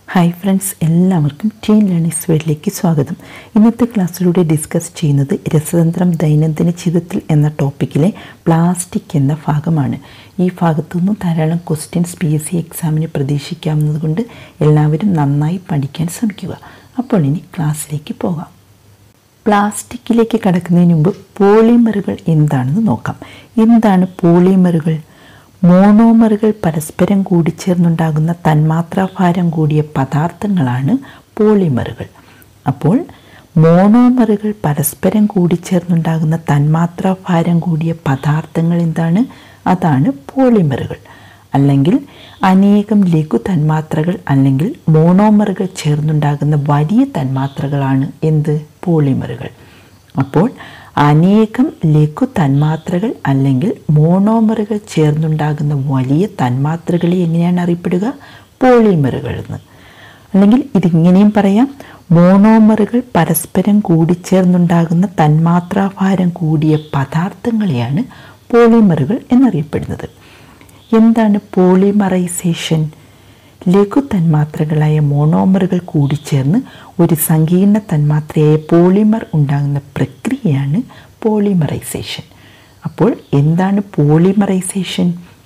hi friends എല്ലാവർക്കും teen learnings വേഡിലേക്ക് സ്വാഗതം ഇന്നത്തെ ക്ലാസ്സിലൂടെ ഡിസ്കസ് ചെയ്യുന്നത് രസതന്ത്രം ദൈനംദിന ജീവിതത്തിൽ എന്ന ടോപ്പിക്കിലെ പ്ലാസ്റ്റിക് എന്ന ഭാഗമാണ് ഈ ഭാഗത്തു നിന്നും ധാരാളം ക്വസ്റ്റ്യൻസ് പി എസ് സി എക്സാമിന് പ്രതീക്ഷിക്കാവുന്നതുകൊണ്ട് എല്ലാവരും നന്നായി പഠിക്കാൻ ശ്രമിക്കുക അപ്പോൾ ഇനി ക്ലാസ്സിലേക്ക് പോകാം പ്ലാസ്റ്റിക്കിലേക്ക് കടക്കുന്നതിന് മുമ്പ് പോളിമറുകൾ എന്താണെന്ന് നോക്കാം എന്താണ് പോളിമറുകൾ മോണോമറുകൾ പരസ്പരം കൂടിച്ചേർന്നുണ്ടാകുന്ന തന്മാത്രാഭാരം കൂടിയ പദാർത്ഥങ്ങളാണ് പോളിമറുകൾ അപ്പോൾ മോണോമറുകൾ പരസ്പരം കൂടിച്ചേർന്നുണ്ടാകുന്ന തന്മാത്രാഭാരം കൂടിയ പദാർത്ഥങ്ങൾ എന്താണ് അതാണ് പോളിമറുകൾ അല്ലെങ്കിൽ അനേകം ലഘു തന്മാത്രകൾ അല്ലെങ്കിൽ മോണോമറുകൾ ചേർന്നുണ്ടാകുന്ന വലിയ തന്മാത്രകളാണ് എന്ത് പോളിമറുകൾ അപ്പോൾ അനേകം ലഘു തന്മാത്രകൾ അല്ലെങ്കിൽ മോണോമറുകൾ ചേർന്നുണ്ടാകുന്ന വലിയ തന്മാത്രകളെ എങ്ങനെയാണ് അറിയപ്പെടുക പോളിമറുകൾ എന്ന് അല്ലെങ്കിൽ ഇതിങ്ങനെയും പറയാം മോണോമറുകൾ പരസ്പരം കൂടിച്ചേർന്നുണ്ടാകുന്ന തന്മാത്രാഭാരം കൂടിയ പദാർത്ഥങ്ങളെയാണ് പോളിമറുകൾ എന്നറിയപ്പെടുന്നത് എന്താണ് പോളിമറൈസേഷൻ ലഘു തന്മാത്രകളായ മോണോമറുകൾ കൂടിച്ചേർന്ന് ഒരു സങ്കീർണ തന്മാത്രയായ പോളിമർ ഉണ്ടാകുന്ന പ്രക്രിയയാണ് പോളിമറൈസേഷൻ അപ്പോൾ എന്താണ് പോളിമറൈസേഷൻ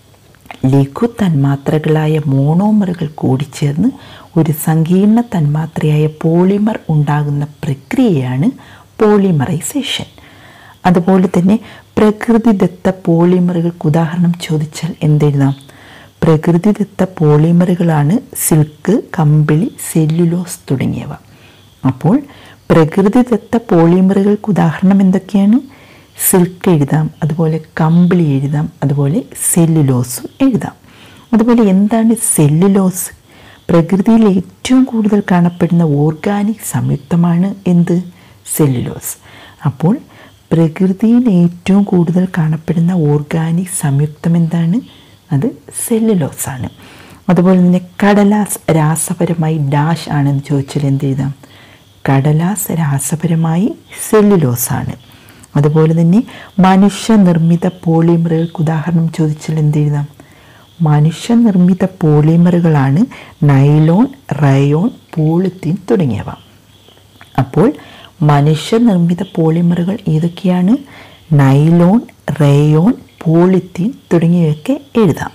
ലഘു തന്മാത്രകളായ മോണോമറുകൾ കൂടിച്ചേർന്ന് ഒരു സങ്കീർണ തന്മാത്രയായ പോളിമർ ഉണ്ടാകുന്ന പ്രക്രിയയാണ് പോളിമറൈസേഷൻ അതുപോലെ തന്നെ പ്രകൃതിദത്ത പോളിമറുകൾക്ക് ഉദാഹരണം ചോദിച്ചാൽ എന്തെഴുതാം പ്രകൃതിദത്ത പോളിമറുകളാണ് സിൽക്ക് കമ്പിളി സെല്ലുലോസ് തുടങ്ങിയവ അപ്പോൾ പ്രകൃതിദത്ത പോളിമറുകൾക്ക് ഉദാഹരണം എന്തൊക്കെയാണ് സിൽക്ക് എഴുതാം അതുപോലെ കമ്പിളി എഴുതാം അതുപോലെ സെല്ലുലോസും എഴുതാം അതുപോലെ എന്താണ് സെല്ലുലോസ് പ്രകൃതിയിൽ ഏറ്റവും കൂടുതൽ കാണപ്പെടുന്ന ഓർഗാനിക് സംയുക്തമാണ് എന്ത് സെല്ലുലോസ് അപ്പോൾ പ്രകൃതിയിൽ ഏറ്റവും കൂടുതൽ കാണപ്പെടുന്ന ഓർഗാനിക് സംയുക്തം എന്താണ് അത് സെല്ലുലോസ് ആണ് അതുപോലെ തന്നെ കടലാസ് രാസപരമായി ഡാഷ് ആണെന്ന് ചോദിച്ചാൽ എന്ത് എഴുതാം കടലാസ് രാസപരമായി സെല്ലുലോസ് ആണ് അതുപോലെ തന്നെ മനുഷ്യനിർമ്മിത പോളിമറുകൾക്ക് ഉദാഹരണം ചോദിച്ചാൽ എന്ത് എഴുതാം മനുഷ്യനിർമ്മിത പോളിമറുകളാണ് നൈലോൺ റയോൺ പോളിത്തീൻ തുടങ്ങിയവ അപ്പോൾ മനുഷ്യനിർമ്മിത പോളിമറുകൾ ഏതൊക്കെയാണ് നൈലോൺ റയോൺ പോളിത്തീൻ തുടങ്ങിയവയൊക്കെ എഴുതാം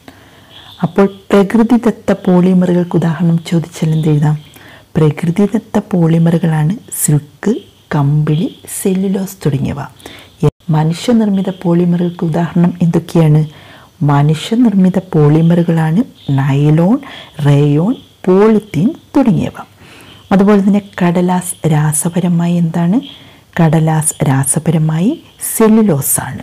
അപ്പോൾ പ്രകൃതിദത്ത പോളിമറുകൾക്ക് ഉദാഹരണം ചോദിച്ചാൽ എന്ത് എഴുതാം പ്രകൃതിദത്ത പോളിമറുകളാണ് സിൽക്ക് കമ്പിളി സെല്ലുലോസ് തുടങ്ങിയവ മനുഷ്യനിർമ്മിത പോളിമറുകൾക്ക് ഉദാഹരണം എന്തൊക്കെയാണ് മനുഷ്യനിർമ്മിത പോളിമറുകളാണ് നൈലോൺ റേയോൺ പോളിത്തീൻ തുടങ്ങിയവ അതുപോലെ തന്നെ കടലാസ് രാസപരമായി എന്താണ് കടലാസ് രാസപരമായി സെല്ലുലോസ് ആണ്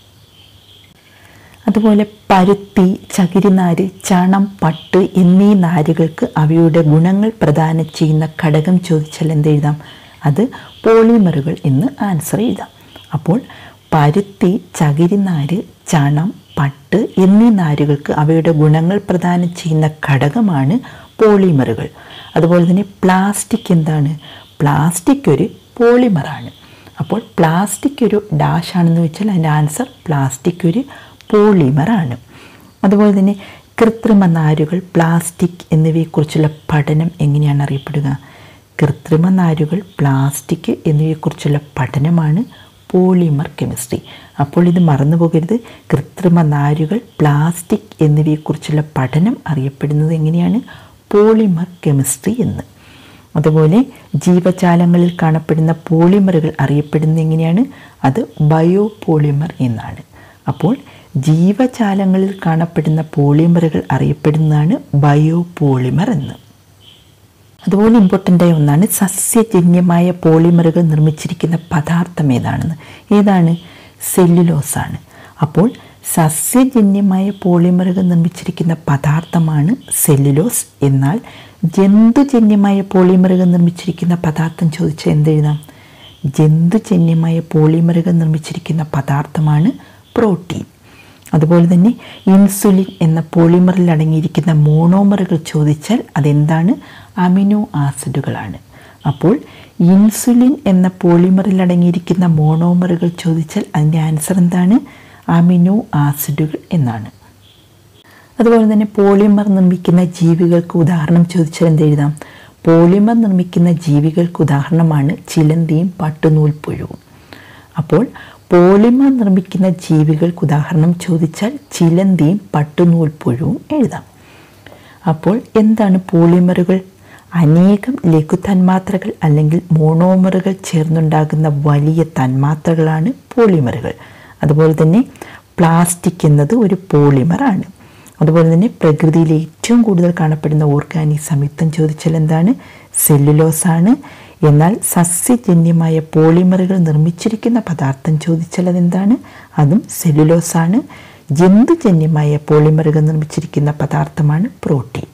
അതുപോലെ പരുത്തി ചകിരിനാര് ചണം പട്ട് എന്നീ നാരുകൾക്ക് അവയുടെ ഗുണങ്ങൾ പ്രദാനം ചെയ്യുന്ന ഘടകം ചോദിച്ചാൽ എന്തെഴുതാം അത് പോളിമറുകൾ എന്ന് ആൻസർ എഴുതാം അപ്പോൾ പരുത്തി ചകിരിനാര് ചണം പട്ട് എന്നീ നാരുകൾക്ക് അവയുടെ ഗുണങ്ങൾ പ്രദാനം ചെയ്യുന്ന ഘടകമാണ് പോളിമറുകൾ അതുപോലെ തന്നെ പ്ലാസ്റ്റിക് എന്താണ് പ്ലാസ്റ്റിക് ഒരു പോളിമറാണ് അപ്പോൾ പ്ലാസ്റ്റിക് ഒരു ഡാഷ് ആണെന്ന് വെച്ചാൽ അതിൻ്റെ ആൻസർ പ്ലാസ്റ്റിക് ഒരു പോളിമറാണ് അതുപോലെ തന്നെ കൃത്രിമ നാരുകൾ പ്ലാസ്റ്റിക് എന്നിവയെക്കുറിച്ചുള്ള പഠനം എങ്ങനെയാണ് അറിയപ്പെടുക കൃത്രിമ നാരുകൾ പ്ലാസ്റ്റിക് എന്നിവയെക്കുറിച്ചുള്ള പഠനമാണ് പോളിമർ കെമിസ്ട്രി അപ്പോൾ ഇത് മറന്നു പോകരുത് കൃത്രിമ നാരുകൾ പ്ലാസ്റ്റിക് എന്നിവയെക്കുറിച്ചുള്ള പഠനം അറിയപ്പെടുന്നത് എങ്ങനെയാണ് പോളിമർ കെമിസ്ട്രി എന്ന് അതുപോലെ ജീവജാലങ്ങളിൽ കാണപ്പെടുന്ന പോളിമറുകൾ അറിയപ്പെടുന്നത് എങ്ങനെയാണ് അത് ബയോ പോളിമർ എന്നാണ് അപ്പോൾ ജീവജാലങ്ങളിൽ കാണപ്പെടുന്ന പോളിമറുകൾ അറിയപ്പെടുന്നതാണ് ബയോ പോളിമർ എന്ന് അതുപോലെ ഇമ്പോർട്ടൻ്റായ ഒന്നാണ് സസ്യജന്യമായ പോളിമറുകൾ നിർമ്മിച്ചിരിക്കുന്ന പദാർത്ഥം ഏതാണെന്ന് ഏതാണ് സെല്ലുലോസ് ആണ് അപ്പോൾ സസ്യജന്യമായ പോളിമറുകൾ നിർമ്മിച്ചിരിക്കുന്ന പദാർത്ഥമാണ് സെല്ലുലോസ് എന്നാൽ ജന്തുജന്യമായ പോളിമറുകൾ നിർമ്മിച്ചിരിക്കുന്ന പദാർത്ഥം ചോദിച്ചാൽ എന്തെഴുതാം ജന്തുജന്യമായ പോളിമറുകൾ നിർമ്മിച്ചിരിക്കുന്ന പദാർത്ഥമാണ് പ്രോട്ടീൻ അതുപോലെ തന്നെ ഇൻസുലിൻ എന്ന പോളിമറിൽ അടങ്ങിയിരിക്കുന്ന മോണോമറുകൾ ചോദിച്ചാൽ അതെന്താണ് അമിനോ ആസിഡുകളാണ് അപ്പോൾ ഇൻസുലിൻ എന്ന പോളിമറിൽ അടങ്ങിയിരിക്കുന്ന മോണോമറുകൾ ചോദിച്ചാൽ അതിൻ്റെ ആൻസർ എന്താണ് അമിനോ ആസിഡുകൾ എന്നാണ് അതുപോലെ തന്നെ പോളിമർ നിർമ്മിക്കുന്ന ജീവികൾക്ക് ഉദാഹരണം ചോദിച്ചാൽ എന്ത് എഴുതാം പോളിമർ നിർമ്മിക്കുന്ന ജീവികൾക്ക് ഉദാഹരണമാണ് ചിലന്തിയും പട്ടുനൂൽപ്പുഴുവും അപ്പോൾ പോളിമർ നിർമ്മിക്കുന്ന ജീവികൾക്ക് ഉദാഹരണം ചോദിച്ചാൽ ചിലന്തിയും പട്ടുനൂൽപ്പുഴുവും എഴുതാം അപ്പോൾ എന്താണ് പോളിമറുകൾ അനേകം ലഘു തന്മാത്രകൾ അല്ലെങ്കിൽ മോണോമറുകൾ ചേർന്നുണ്ടാകുന്ന വലിയ തന്മാത്രകളാണ് പോളിമറുകൾ അതുപോലെ തന്നെ പ്ലാസ്റ്റിക് എന്നത് ഒരു പോളിമറാണ് അതുപോലെ തന്നെ പ്രകൃതിയിൽ ഏറ്റവും കൂടുതൽ കാണപ്പെടുന്ന ഓർഗാനിക് സംയുക്തം ചോദിച്ചാൽ എന്താണ് സെല്ലുലോസ് ആണ് എന്നാൽ സസ്യജന്യമായ പോളിമറുകൾ നിർമ്മിച്ചിരിക്കുന്ന പദാർത്ഥം ചോദിച്ചാൽ അതെന്താണ് അതും സെല്ലുലോസ് ആണ് ജന്തുജന്യമായ പോളിമറുകൾ നിർമ്മിച്ചിരിക്കുന്ന പദാർത്ഥമാണ് പ്രോട്ടീൻ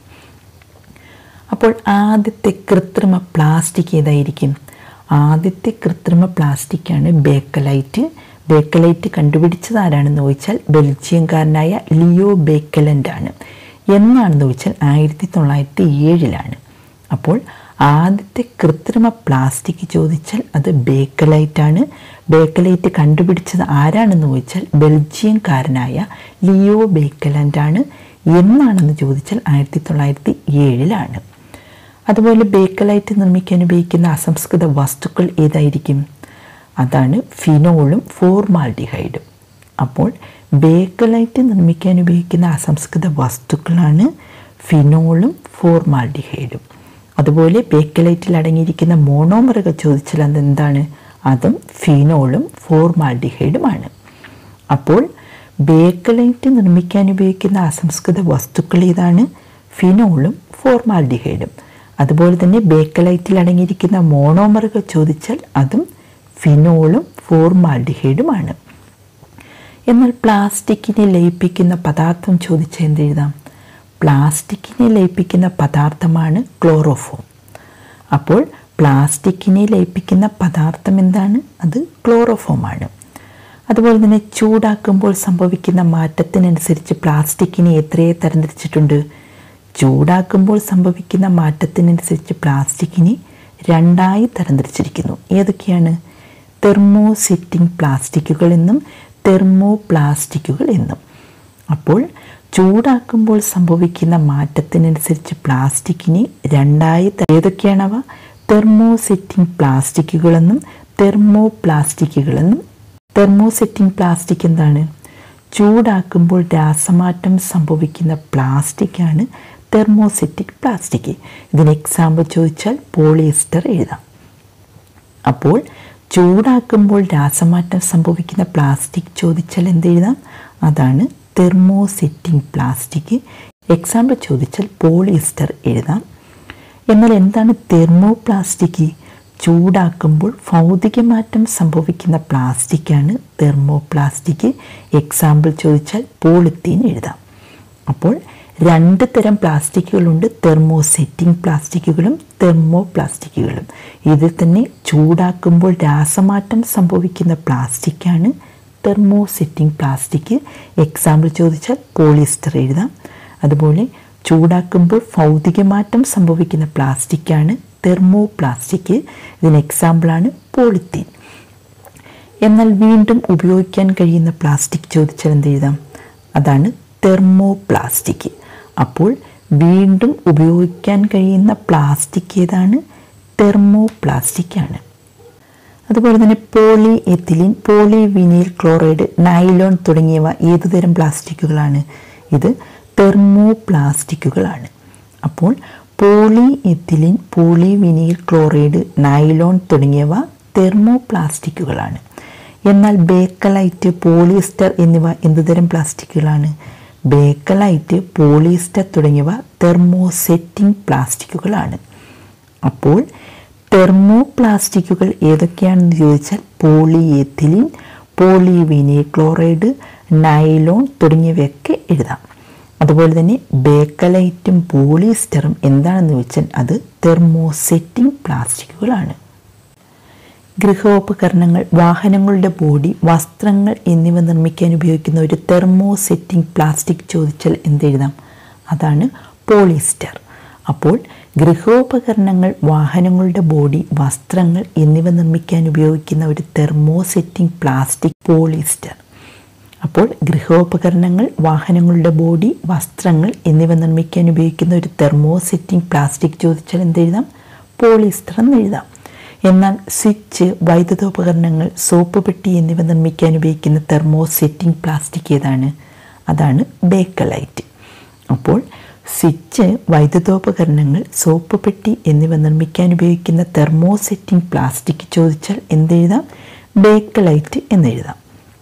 അപ്പോൾ ആദ്യത്തെ കൃത്രിമ പ്ലാസ്റ്റിക് ഏതായിരിക്കും ആദ്യത്തെ കൃത്രിമ പ്ലാസ്റ്റിക്കാണ് ബേക്കലൈറ്റ് ബേക്കലൈറ്റ് കണ്ടുപിടിച്ചത് ആരാണെന്ന് ചോദിച്ചാൽ ബെൽജിയംകാരനായ ലിയോ ബേക്കലൻ്റ് ആണ് എന്നാണെന്ന് ചോദിച്ചാൽ ആയിരത്തി തൊള്ളായിരത്തി ഏഴിലാണ് അപ്പോൾ ആദ്യത്തെ കൃത്രിമ പ്ലാസ്റ്റിക് ചോദിച്ചാൽ അത് ബേക്കലൈറ്റ് ആണ് ബേക്കലൈറ്റ് കണ്ടുപിടിച്ചത് ആരാണെന്ന് ചോദിച്ചാൽ ബെൽജിയംകാരനായ ലിയോ ബേക്കലൻ്റ് ആണ് എന്നാണെന്ന് ചോദിച്ചാൽ ആയിരത്തി തൊള്ളായിരത്തി ഏഴിലാണ് അതുപോലെ ബേക്കലൈറ്റ് നിർമ്മിക്കാൻ ഉപയോഗിക്കുന്ന അസംസ്കൃത വസ്തുക്കൾ ഏതായിരിക്കും അതാണ് ഫിനോളും ഫോർമാൽഡിഹൈഡും അപ്പോൾ ബേക്കലൈറ്റ് നിർമ്മിക്കാൻ ഉപയോഗിക്കുന്ന അസംസ്കൃത വസ്തുക്കളാണ് ഫിനോളും ഫോർമാൽഡിഹൈഡും അതുപോലെ ബേക്കലൈറ്റിൽ അടങ്ങിയിരിക്കുന്ന മോണോമറുകൾ ചോദിച്ചാൽ അതെന്താണ് അതും ഫിനോളും ഫോർമാൽഡിഹൈഡുമാണ് അപ്പോൾ ബേക്കലൈറ്റ് നിർമ്മിക്കാൻ ഉപയോഗിക്കുന്ന അസംസ്കൃത വസ്തുക്കൾ ഏതാണ് ഫിനോളും ഫോർമാൽഡിഹൈഡും അതുപോലെ തന്നെ ബേക്കലൈറ്റിൽ അടങ്ങിയിരിക്കുന്ന മോണോമറുകൾ ചോദിച്ചാൽ അതും ഫിനോളും ഫോർമാൽഡിഹൈഡുമാണ് എന്നാൽ പ്ലാസ്റ്റിക്കിനെ ലയിപ്പിക്കുന്ന പദാർത്ഥം ചോദിച്ചാൽ എന്തെഴുതാം പ്ലാസ്റ്റിക്കിനെ ലയിപ്പിക്കുന്ന പദാർത്ഥമാണ് ക്ലോറോഫോം അപ്പോൾ പ്ലാസ്റ്റിക്കിനെ ലയിപ്പിക്കുന്ന പദാർത്ഥം എന്താണ് അത് ക്ലോറോഫോമാണ് അതുപോലെ തന്നെ ചൂടാക്കുമ്പോൾ സംഭവിക്കുന്ന മാറ്റത്തിനനുസരിച്ച് പ്ലാസ്റ്റിക്കിനെ എത്രയെ തരംതിരിച്ചിട്ടുണ്ട് ചൂടാക്കുമ്പോൾ സംഭവിക്കുന്ന മാറ്റത്തിനനുസരിച്ച് പ്ലാസ്റ്റിക്കിനെ രണ്ടായി തരംതിരിച്ചിരിക്കുന്നു ഏതൊക്കെയാണ് തെർമോസെറ്റിംഗ് പ്ലാസ്റ്റിക്കുകൾ എന്നും തെർമോ പ്ലാസ്റ്റിക്കുകൾ എന്നും അപ്പോൾ ചൂടാക്കുമ്പോൾ സംഭവിക്കുന്ന മാറ്റത്തിനനുസരിച്ച് പ്ലാസ്റ്റിക്കിനെ രണ്ടായി ഏതൊക്കെയാണവ തെർമോസെറ്റിംഗ് പ്ലാസ്റ്റിക്കുകളെന്നും തെർമോ പ്ലാസ്റ്റിക്കുകളെന്നും തെർമോസെറ്റിംഗ് പ്ലാസ്റ്റിക് എന്താണ് ചൂടാക്കുമ്പോൾ രാസമാറ്റം സംഭവിക്കുന്ന പ്ലാസ്റ്റിക്കാണ് തെർമോസെറ്റിക് പ്ലാസ്റ്റിക് ഇതിന് എക്സാമ്പിൾ ചോദിച്ചാൽ പോളിയസ്റ്റർ എഴുതാം അപ്പോൾ ചൂടാക്കുമ്പോൾ രാസമാറ്റം സംഭവിക്കുന്ന പ്ലാസ്റ്റിക് ചോദിച്ചാൽ എന്തെഴുതാം അതാണ് തെർമോസെറ്റിംഗ് പ്ലാസ്റ്റിക് എക്സാമ്പിൾ ചോദിച്ചാൽ പോളിയസ്റ്റർ എഴുതാം എന്നാൽ എന്താണ് തെർമോ പ്ലാസ്റ്റിക് ചൂടാക്കുമ്പോൾ ഭൗതികമാറ്റം സംഭവിക്കുന്ന പ്ലാസ്റ്റിക്കാണ് തെർമോ പ്ലാസ്റ്റിക് എക്സാമ്പിൾ ചോദിച്ചാൽ പോളിത്തീൻ എഴുതാം അപ്പോൾ രണ്ട് തരം പ്ലാസ്റ്റിക്കുകളുണ്ട് തെർമോസെറ്റിംഗ് പ്ലാസ്റ്റിക്കുകളും തെർമോ പ്ലാസ്റ്റിക്കുകളും ഇതിൽ തന്നെ ചൂടാക്കുമ്പോൾ രാസമാറ്റം സംഭവിക്കുന്ന പ്ലാസ്റ്റിക്കാണ് തെർമോസെറ്റിംഗ് പ്ലാസ്റ്റിക് എക്സാമ്പിൾ ചോദിച്ചാൽ പോളിസ്റ്റർ എഴുതാം അതുപോലെ ചൂടാക്കുമ്പോൾ ഭൗതികമാറ്റം സംഭവിക്കുന്ന പ്ലാസ്റ്റിക്കാണ് തെർമോ പ്ലാസ്റ്റിക് ഇതിന് എക്സാമ്പിളാണ് പോളിത്തീൻ എന്നാൽ വീണ്ടും ഉപയോഗിക്കാൻ കഴിയുന്ന പ്ലാസ്റ്റിക് ചോദിച്ചാൽ എന്ത് എഴുതാം അതാണ് തെർമോ പ്ലാസ്റ്റിക് അപ്പോൾ വീണ്ടും ഉപയോഗിക്കാൻ കഴിയുന്ന പ്ലാസ്റ്റിക് ഏതാണ് തെർമോ പ്ലാസ്റ്റിക് ആണ് അതുപോലെ തന്നെ poly ethylene poly vinyl chloride nylon തുടങ്ങിയവ ഏതുതരം പ്ലാസ്റ്റിക്കുകളാണ് ഇത് തെർമോ പ്ലാസ്റ്റിക്കുകളാണ് അപ്പോൾ poly ethylene poly vinyl chloride nylon തുടങ്ങിയവ തെർമോ പ്ലാസ്റ്റിക്കുകളാണ് എന്നാൽ ബേക്കലൈറ്റ് പോളിയസ്റ്റർ എന്നിവ എന്തുതരം പ്ലാസ്റ്റിക്കുകളാണ് ബേക്കലൈറ്റ് പോളിയസ്റ്റർ തുടങ്ങിയവ തെർമോസെറ്റിംഗ് പ്ലാസ്റ്റിക്കുകളാണ് അപ്പോൾ തെർമോ പ്ലാസ്റ്റിക്കുകൾ ഏതൊക്കെയാണെന്ന് ചോദിച്ചാൽ പോളിയെത്തിലിൻ പോളിവിനൈൽ ക്ലോറൈഡ് നൈലോൺ തുടങ്ങിയവയൊക്കെ എഴുതാം അതുപോലെ തന്നെ ബേക്കലൈറ്റും പോളിയസ്റ്ററും എന്താണെന്ന് ചോദിച്ചാൽ അത് തെർമോസെറ്റിംഗ് പ്ലാസ്റ്റിക്കുകളാണ് ഗൃഹോപകരണങ്ങൾ വാഹനങ്ങളുടെ ബോഡി വസ്ത്രങ്ങൾ എന്നിവ നിർമ്മിക്കാൻ ഉപയോഗിക്കുന്ന ഒരു തെർമോസെറ്റിംഗ് പ്ലാസ്റ്റിക് ചോദിച്ചാൽ എന്തെഴുതാം അതാണ് പോളിസ്റ്റർ അപ്പോൾ ഗൃഹോപകരണങ്ങൾ വാഹനങ്ങളുടെ ബോഡി വസ്ത്രങ്ങൾ എന്നിവ നിർമ്മിക്കാൻ ഉപയോഗിക്കുന്ന ഒരു തെർമോസെറ്റിംഗ് പ്ലാസ്റ്റിക് പോളിസ്റ്റർ അപ്പോൾ ഗൃഹോപകരണങ്ങൾ വാഹനങ്ങളുടെ ബോഡി വസ്ത്രങ്ങൾ എന്നിവ നിർമ്മിക്കാൻ ഉപയോഗിക്കുന്ന ഒരു തെർമോസെറ്റിംഗ് പ്ലാസ്റ്റിക് ചോദിച്ചാൽ എന്തെഴുതാം പോളിസ്റ്റർ എന്ന് എഴുതാം എന്നാൽ സ്വിച്ച് വൈദ്യുതോപകരണങ്ങൾ സോപ്പ് പെട്ടി എന്നിവ നിർമ്മിക്കാൻ ഉപയോഗിക്കുന്ന തെർമോസെറ്റിംഗ് പ്ലാസ്റ്റിക് ഏതാണ് അതാണ് ബേക്കലൈറ്റ് അപ്പോൾ സ്വിച്ച് വൈദ്യുതോപകരണങ്ങൾ സോപ്പ് പെട്ടി എന്നിവ നിർമ്മിക്കാൻ ഉപയോഗിക്കുന്ന തെർമോസെറ്റിംഗ് പ്ലാസ്റ്റിക് ചോദിച്ചാൽ എന്തെഴുതാം ബേക്കലൈറ്റ് എന്നെഴുതാം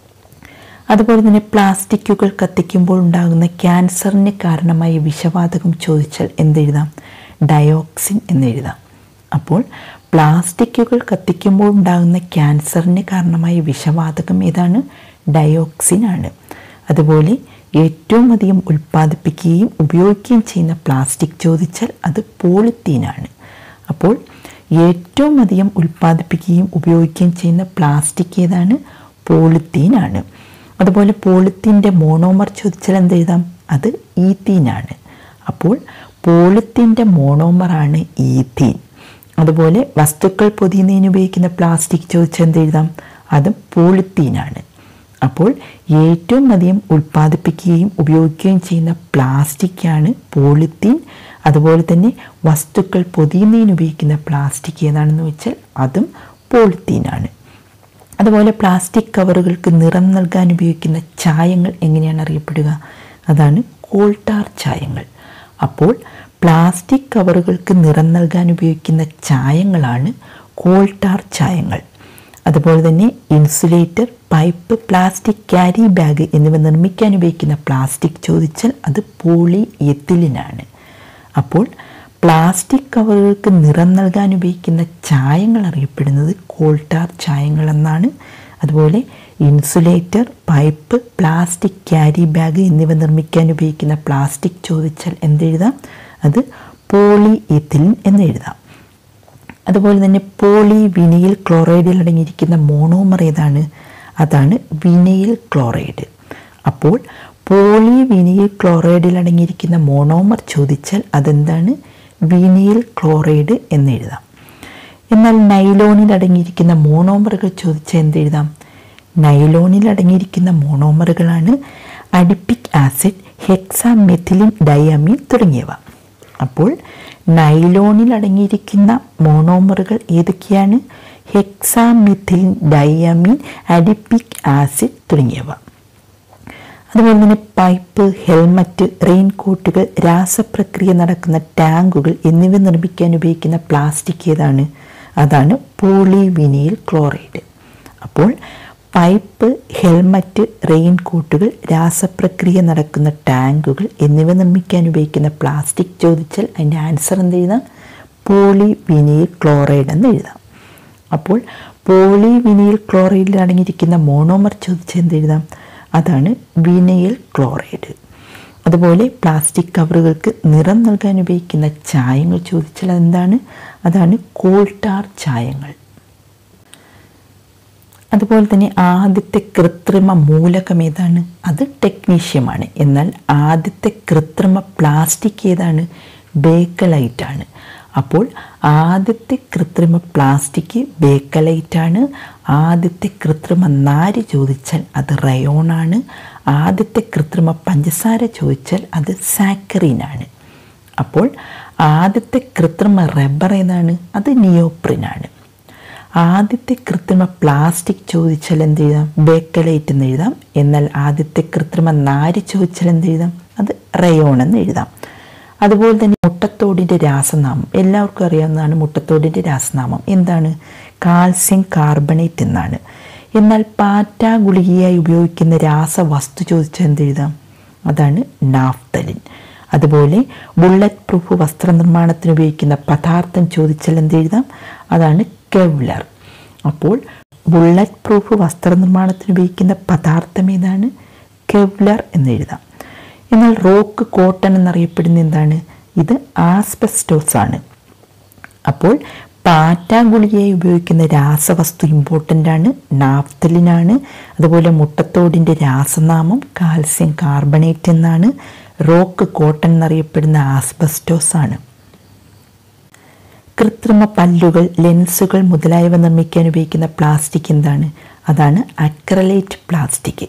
അതുപോലെ തന്നെ പ്ലാസ്റ്റിക്കുകൾ കത്തിക്കുമ്പോൾ ഉണ്ടാകുന്ന ക്യാൻസറിന് കാരണമായ വിഷവാതകം ചോദിച്ചാൽ എന്തെഴുതാം ഡയോക്സിൻ എന്നെഴുതാം അപ്പോൾ പ്ലാസ്റ്റിക്കുകൾ കത്തിക്കുമ്പോൾ ഉണ്ടാകുന്ന ക്യാൻസറിന് കാരണമായ വിഷവാതകം ഏതാണ് ഡയോക്സിൻ ആണ് അതുപോലെ ഏറ്റവും അധികം ഉൽപ്പാദിപ്പിക്കുകയും ഉപയോഗിക്കുകയും ചെയ്യുന്ന പ്ലാസ്റ്റിക് ചോദിച്ചാൽ അത് പോളിത്തീനാണ് അപ്പോൾ ഏറ്റവും അധികം ഉൽപ്പാദിപ്പിക്കുകയും ഉപയോഗിക്കുകയും ചെയ്യുന്ന പ്ലാസ്റ്റിക് ഏതാണ് പോളിത്തീനാണ് അതുപോലെ പോളിത്തീൻ്റെ മോണോമർ ചോദിച്ചാൽ എന്തെഴുതാം അത് ഈത്തീനാണ് അപ്പോൾ പോളിത്തീൻ്റെ മോണോമറാണ് ഈത്തീൻ അതുപോലെ വസ്തുക്കൾ പൊതിയുന്നതിന് ഉപയോഗിക്കുന്ന പ്ലാസ്റ്റിക് ചോദിച്ചാൽ എന്തെഴുതാം അത് പോളിത്തീനാണ് അപ്പോൾ ഏറ്റവും അധികം ഉൽപ്പാദിപ്പിക്കുകയും ഉപയോഗിക്കുകയും ചെയ്യുന്ന പ്ലാസ്റ്റിക്കാണ് പോളിത്തീൻ അതുപോലെ തന്നെ വസ്തുക്കൾ പൊതിയുന്നതിന് ഉപയോഗിക്കുന്ന പ്ലാസ്റ്റിക് ഏതാണെന്ന് വെച്ചാൽ അതും പോളിത്തീനാണ് അതുപോലെ പ്ലാസ്റ്റിക് കവറുകൾക്ക് നിറം നൽകാൻ ഉപയോഗിക്കുന്ന ചായങ്ങൾ എങ്ങനെയാണ് അറിയപ്പെടുക അതാണ് കോൾട്ടാർ ചായങ്ങൾ അപ്പോൾ പ്ലാസ്റ്റിക് കവറുകൾക്ക് നിറം നൽകാൻ ഉപയോഗിക്കുന്ന ചായങ്ങളാണ് കോൾട്ടാർ ചായങ്ങൾ അതുപോലെ തന്നെ insulator pipe plastic carry bag എന്നിവ നിർമ്മിക്കാൻ ഉപയോഗിക്കുന്ന പ്ലാസ്റ്റിക് ചോദിച്ചാൽ അത് പോളി എത്തിലിനാണ് അപ്പോൾ പ്ലാസ്റ്റിക് കവറുകൾക്ക് നിറം നൽകാൻ ഉപയോഗിക്കുന്ന ചായങ്ങൾ അറിയപ്പെടുന്നത് കോൾട്ടാർ ചായങ്ങൾ എന്നാണ് അതുപോലെ insulator pipe plastic carry bag എന്നിവ നിർമ്മിക്കാൻ ഉപയോഗിക്കുന്ന പ്ലാസ്റ്റിക് ചോദിച്ചാൽ എന്തെഴുതാം അത് പോളി എത്തിലിൻ എന്നെഴുതാം അതുപോലെ തന്നെ പോളി വിനയിൽ ക്ലോറൈഡിൽ അടങ്ങിയിരിക്കുന്ന മോണോമർ ഏതാണ് അതാണ് വിനയിൽ ക്ലോറൈഡ് അപ്പോൾ പോളി വിനയിൽ ക്ലോറൈഡിൽ അടങ്ങിയിരിക്കുന്ന മോണോമർ ചോദിച്ചാൽ അതെന്താണ് വിനയിൽ ക്ലോറൈഡ് എന്നെഴുതാം എന്നാൽ നൈലോണിൽ അടങ്ങിയിരിക്കുന്ന മോണോമറുകൾ ചോദിച്ചാൽ എന്തെഴുതാം നൈലോണിൽ അടങ്ങിയിരിക്കുന്ന മോണോമറുകളാണ് അഡിപ്പിക് ആസിഡ് ഹെക്സാമെഥിലിൻ ഡയമീൻ തുടങ്ങിയവ അപ്പോൾ നൈലോണിൽ അടങ്ങിയിരിക്കുന്ന മോണോമറുകൾ ഏതൊക്കെയാണ് ഹെക്സാമിഥിലിൻ ഡയമീൻ അഡിപ്പിക് ആസിഡ് തുടങ്ങിയവ അതുപോലെ തന്നെ പൈപ്പ് ഹെൽമറ്റ് റെയിൻ കോട്ടുകൾ രാസപ്രക്രിയ നടക്കുന്ന ടാങ്കുകൾ എന്നിവ നിർമ്മിക്കാൻ ഉപയോഗിക്കുന്ന പ്ലാസ്റ്റിക് ഏതാണ് അതാണ് പോളിവിനൈൽ ക്ലോറൈഡ് അപ്പോൾ പൈപ്പ് ഹെൽമറ്റ് റെയിൻ കോട്ടുകൾ രാസപ്രക്രിയ നടക്കുന്ന ടാങ്കുകൾ എന്നിവ നിർമ്മിക്കാൻ ഉപയോഗിക്കുന്ന പ്ലാസ്റ്റിക് ചോദിച്ചാൽ അതിൻ്റെ ആൻസർ എന്ത് എഴുതാം പോളിവിനൈൽ ക്ലോറൈഡ് എന്ന് എഴുതാം അപ്പോൾ പോളിവിനൈൽ ക്ലോറൈഡിൽ അടങ്ങിയിരിക്കുന്ന മോണോമർ ചോദിച്ചാൽ എന്ത് എഴുതാം അതാണ് വിനൈൽ ക്ലോറൈഡ് അതുപോലെ പ്ലാസ്റ്റിക് കവറുകൾക്ക് നിറം നൽകാൻ ഉപയോഗിക്കുന്ന ചായങ്ങൾ ചോദിച്ചാൽ എന്താണ് അതാണ് കോൾട്ടാർ ചായങ്ങൾ അതുപോലെ തന്നെ ആദ്യത്തെ കൃത്രിമ മൂലകം ഏതാണ് അത് ടെക്നീഷ്യമാണ് എന്നാൽ ആദ്യത്തെ കൃത്രിമ പ്ലാസ്റ്റിക് ഏതാണ് ബേക്കലൈറ്റ് ആണ് അപ്പോൾ ആദ്യത്തെ കൃത്രിമ പ്ലാസ്റ്റിക് ബേക്കലൈറ്റ് ആണ് ആദ്യത്തെ കൃത്രിമ നാര് ചോദിച്ചാൽ അത് റയോണാണ് ആദ്യത്തെ കൃത്രിമ പഞ്ചസാര ചോദിച്ചാൽ അത് സാക്കറീനാണ് അപ്പോൾ ആദ്യത്തെ കൃത്രിമ റബ്ബർ ഏതാണ് അത് നിയോപ്രിനാണ് ആദ്യത്തെ കൃത്രിമ പ്ലാസ്റ്റിക് ചോദിച്ചാൽ എന്ത് എഴുതാം ബേക്കലൈറ്റ് എന്ന് എഴുതാം എന്നാൽ ആദ്യത്തെ കൃത്രിമ നാര് ചോദിച്ചാൽ എന്ത് എഴുതാം അത് റയോൺ എന്ന് എഴുതാം അതുപോലെ തന്നെ മുട്ടത്തോടിൻ്റെ രാസനാമം എല്ലാവർക്കും അറിയാവുന്നതാണ് മുട്ടത്തോടിൻ്റെ രാസനാമം എന്താണ് കാൽസ്യം കാർബണേറ്റ് എന്നാണ് എന്നാൽ പാറ്റ ഗുളികയായി ഉപയോഗിക്കുന്ന രാസവസ്തു ചോദിച്ചാൽ എന്ത് എഴുതാം അതാണ് നാഫ്തലിൻ അതുപോലെ ബുള്ളറ്റ് പ്രൂഫ് വസ്ത്രനിർമ്മാണത്തിന് ഉപയോഗിക്കുന്ന പദാർത്ഥം ചോദിച്ചാൽ എന്ത് എഴുതാം അതാണ് കെവ്ലർ അപ്പോൾ ബുള്ളറ്റ് പ്രൂഫ് വസ്ത്രനിർമ്മാണത്തിന് ഉപയോഗിക്കുന്ന പദാർത്ഥം ഏതാണ് കെവ്ലർ എന്ന് എഴുതാം എന്നാൽ റോക്ക് കോട്ടൺ എന്നറിയപ്പെടുന്ന എന്താണ് ഇത് ആസ്ബസ്റ്റോസ് ആണ് അപ്പോൾ പാറ്റ ഗുളികയായി ഉപയോഗിക്കുന്ന രാസവസ്തു ഇമ്പോർട്ടൻ്റ് ആണ് നാഫ്തലിനാണ് അതുപോലെ മുട്ടത്തോടിൻ്റെ രാസനാമം കാൽസ്യം കാർബണേറ്റ് എന്നാണ് റോക്ക് കോട്ടൺ എന്നറിയപ്പെടുന്ന ആസ്ബസ്റ്റോസ് ആണ് കൃത്രിമ പല്ലുകൾ ലെൻസുകൾ മുതലായവ നിർമ്മിക്കാൻ ഉപയോഗിക്കുന്ന പ്ലാസ്റ്റിക് എന്താണ് അതാണ് അക്രലൈറ്റ് പ്ലാസ്റ്റിക്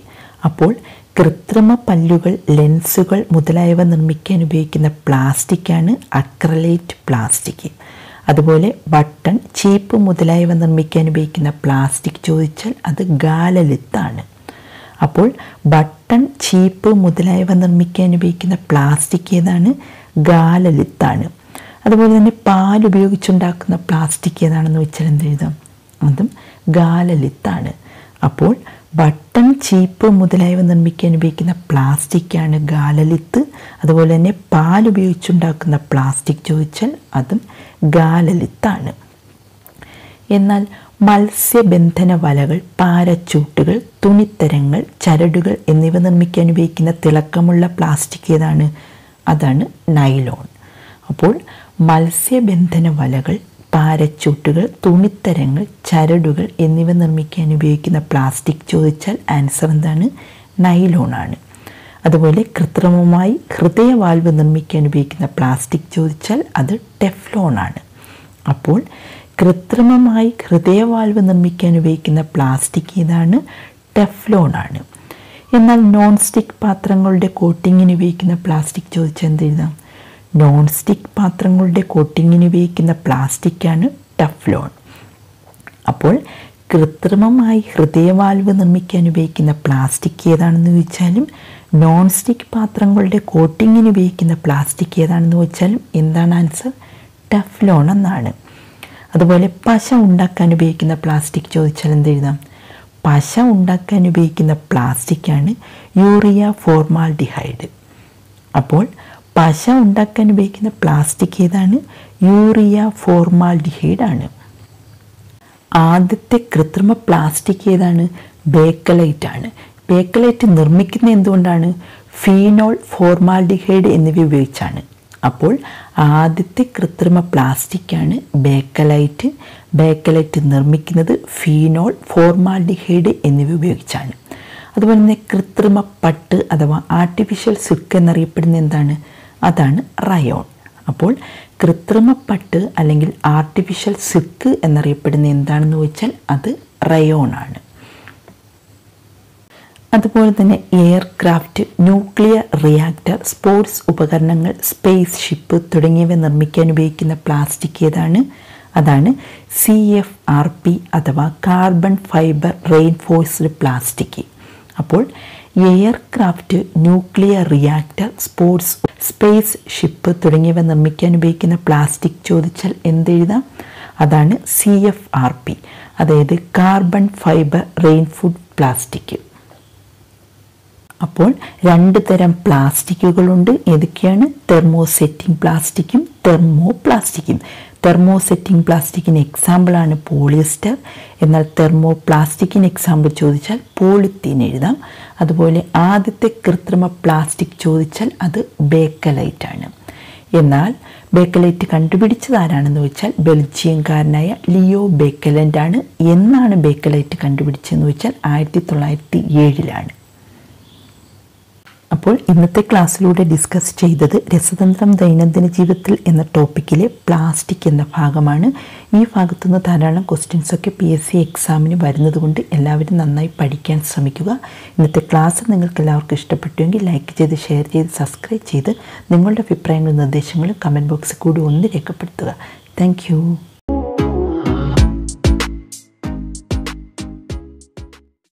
അപ്പോൾ കൃത്രിമ പല്ലുകൾ ലെൻസുകൾ മുതലായവ നിർമ്മിക്കാൻ ഉപയോഗിക്കുന്ന പ്ലാസ്റ്റിക്കാണ് അക്രലേറ്റ് പ്ലാസ്റ്റിക് അതുപോലെ ബട്ടൺ ചീപ്പ് മുതലായവ നിർമ്മിക്കാൻ ഉപയോഗിക്കുന്ന പ്ലാസ്റ്റിക് ചോദിച്ചാൽ അത് ഗാലലിത്താണ് അപ്പോൾ ബട്ടൺ ചീപ്പ് മുതലായവ നിർമ്മിക്കാൻ ഉപയോഗിക്കുന്ന പ്ലാസ്റ്റിക് ഏതാണ് ഗാലലിത്താണ് അതുപോലെ തന്നെ പാൽ ഉപയോഗിച്ചുണ്ടാക്കുന്ന പ്ലാസ്റ്റിക് ഏതാണെന്ന് വെച്ചാൽ എന്ത് എഴുതാം അതും ഗാലലിത്താണ് അപ്പോൾ ബട്ടൺ ചീപ്പ് മുതലായവ നിർമ്മിക്കാൻ ഉപയോഗിക്കുന്ന പ്ലാസ്റ്റിക്കാണ് ഗാലലിത്ത് അതുപോലെ തന്നെ പാൽ ഉപയോഗിച്ചുണ്ടാക്കുന്ന പ്ലാസ്റ്റിക് ചോദിച്ചാൽ അതും ഗാലലിത്താണ് എന്നാൽ മത്സ്യബന്ധന വലകൾ പാരച്ചൂട്ടുകൾ തുണിത്തരങ്ങൾ ചരടുകൾ എന്നിവ നിർമ്മിക്കാൻ ഉപയോഗിക്കുന്ന തിളക്കമുള്ള പ്ലാസ്റ്റിക് ഏതാണ് അതാണ് നൈലോൺ അപ്പോൾ മത്സ്യബന്ധന വലകൾ പാരച്ചൂട്ടുകൾ തുണിത്തരങ്ങൾ ചരടുകൾ എന്നിവ നിർമ്മിക്കാൻ ഉപയോഗിക്കുന്ന പ്ലാസ്റ്റിക് ചോദിച്ചാൽ ആൻസർ എന്താണ് നൈലോണാണ് അതുപോലെ കൃത്രിമമായി ഹൃദയവാൽവ് നിർമ്മിക്കാൻ ഉപയോഗിക്കുന്ന പ്ലാസ്റ്റിക് ചോദിച്ചാൽ അത് ടെഫ്ലോണാണ് അപ്പോൾ കൃത്രിമമായി ഹൃദയവാൽവ് നിർമ്മിക്കാൻ ഉപയോഗിക്കുന്ന പ്ലാസ്റ്റിക് ഏതാണ് ടെഫ്ലോണാണ് എന്നാൽ നോൺ സ്റ്റിക്ക് പാത്രങ്ങളുടെ കോട്ടിങ്ങിന് ഉപയോഗിക്കുന്ന പ്ലാസ്റ്റിക് ചോദിച്ചാൽ എന്ത് എഴുതാം നോൺ സ്റ്റിക്ക് പാത്രങ്ങളുടെ കോട്ടിങ്ങിന് ഉപയോഗിക്കുന്ന പ്ലാസ്റ്റിക്കാണ് ടഫ്ലോൺ അപ്പോൾ കൃത്രിമമായി ഹൃദയവാൽവ് നിർമ്മിക്കാൻ ഉപയോഗിക്കുന്ന പ്ലാസ്റ്റിക് ഏതാണെന്ന് ചോദിച്ചാലും നോൺ സ്റ്റിക്ക് പാത്രങ്ങളുടെ കോട്ടിങ്ങിന് ഉപയോഗിക്കുന്ന പ്ലാസ്റ്റിക് ഏതാണെന്ന് ചോദിച്ചാലും എന്താണ് ആൻസർ ടഫ്ലോൺ എന്നാണ് അതുപോലെ പശ ഉണ്ടാക്കാൻ ഉപയോഗിക്കുന്ന പ്ലാസ്റ്റിക് ചോദിച്ചാൽ എന്ത് എഴുതാം പശ ഉണ്ടാക്കാൻ ഉപയോഗിക്കുന്ന പ്ലാസ്റ്റിക്കാണ് യൂറിയ ഫോർമാൽഡിഹൈഡ് അപ്പോൾ പശ ഉണ്ടാക്കാൻ ഉപയോഗിക്കുന്ന പ്ലാസ്റ്റിക് ഏതാണ് യൂറിയ ഫോർമാൽഡിഹൈഡ് ആണ് ആദ്യത്തെ കൃത്രിമ പ്ലാസ്റ്റിക് ഏതാണ് ബേക്കലൈറ്റ് ആണ് ബേക്കലൈറ്റ് നിർമ്മിക്കുന്ന എന്തുകൊണ്ടാണ് ഫീനോൾ ഫോർമാൽഡിഹൈഡ് എന്നിവ ഉപയോഗിച്ചാണ് അപ്പോൾ ആദ്യത്തെ കൃത്രിമ പ്ലാസ്റ്റിക്കാണ് ബേക്കലൈറ്റ് ബേക്കലൈറ്റ് നിർമ്മിക്കുന്നത് ഫീനോൾ ഫോർമാൽഡിഹൈഡ് എന്നിവ ഉപയോഗിച്ചാണ് അതുപോലെ തന്നെ കൃത്രിമ പട്ട് അഥവാ ആർട്ടിഫിഷ്യൽ സിൽക്ക് എന്നറിയപ്പെടുന്ന എന്താണ് അതാണ് റയോൺ അപ്പോൾ കൃത്രിമ പട്ട് അല്ലെങ്കിൽ ആർട്ടിഫിഷ്യൽ സിൽക്ക് എന്നറിയപ്പെടുന്ന എന്താണെന്ന് വെച്ചാൽ അത് റയോൺ ആണ് അതുപോലെ തന്നെ എയർക്രാഫ്റ്റ് ന്യൂക്ലിയർ റിയാക്ടർ സ്പോർട്സ് ഉപകരണങ്ങൾ സ്പേസ് ഷിപ്പ് തുടങ്ങിയവ നിർമ്മിക്കാൻ ഉപയോഗിക്കുന്ന പ്ലാസ്റ്റിക് ഏതാണ് അതാണ് സി എഫ് ആർ പി അഥവാ കാർബൺ ഫൈബർ റെയിൻഫോഴ്സ്ഡ് പ്ലാസ്റ്റിക് അപ്പോൾ aircraft nuclear reactor sports spaceship തുടങ്ങിയവ നിർമ്മിക്കാൻ ഉപയോഗിക്കുന്ന പ്ലാസ്റ്റിക് ചോദിച്ചാൽ എന്തെഴുതാം അതാണ് സി എഫ് ആർ പി അതായത് കാർബൺ ഫൈബർ റെയിൻഫുഡ് പ്ലാസ്റ്റിക് അപ്പോൾ രണ്ട് തരം പ്ലാസ്റ്റിക്കുകളുണ്ട് ഏതൊക്കെയാണ് തെർമോസെറ്റിംഗ് പ്ലാസ്റ്റിക്കും തെർമോ പ്ലാസ്റ്റിക്കും തെർമോസെറ്റിംഗ് പ്ലാസ്റ്റിക്കിന് എക്സാമ്പിളാണ് പോളിയസ്റ്റർ എന്നാൽ തെർമോ പ്ലാസ്റ്റിക്കിന് എക്സാമ്പിൾ ചോദിച്ചാൽ പോളിത്തീൻ എഴുതാം അതുപോലെ ആദ്യത്തെ കൃത്രിമ പ്ലാസ്റ്റിക് ചോദിച്ചാൽ അത് ബേക്കലൈറ്റ് ആണ് എന്നാൽ ബേക്കലൈറ്റ് കണ്ടുപിടിച്ചത് ആരാണെന്ന് വെച്ചാൽ ബെൽജിയംകാരനായ ലിയോ ബേക്കലൻ്റ് ആണ് എന്നാണ് ബേക്കലൈറ്റ് കണ്ടുപിടിച്ചതെന്ന് വെച്ചാൽ ആയിരത്തി തൊള്ളായിരത്തി ഏഴിലാണ് അപ്പോൾ ഇന്നത്തെ ക്ലാസ്സിലൂടെ ഡിസ്കസ് ചെയ്തത് രസതന്ത്രം ദൈനംദിന ജീവിതത്തിൽ എന്ന ടോപ്പിക്കിലെ പ്ലാസ്റ്റിക് എന്ന ഭാഗമാണ് ഈ ഭാഗത്തുനിന്ന് ധാരാളം ക്വസ്റ്റ്യൻസ് ഒക്കെ പി എസ് സി എക്സാമിന് വരുന്നത് കൊണ്ട് എല്ലാവരും നന്നായി പഠിക്കാൻ ശ്രമിക്കുക ഇന്നത്തെ ക്ലാസ് നിങ്ങൾക്ക് എല്ലാവർക്കും ഇഷ്ടപ്പെട്ടുവെങ്കിൽ ലൈക്ക് ചെയ്ത് ഷെയർ ചെയ്ത് സബ്സ്ക്രൈബ് ചെയ്ത് നിങ്ങളുടെ അഭിപ്രായങ്ങളും നിർദ്ദേശങ്ങളും കമൻറ്റ് ബോക്സിൽ കൂടി ഒന്ന് രേഖപ്പെടുത്തുക താങ്ക്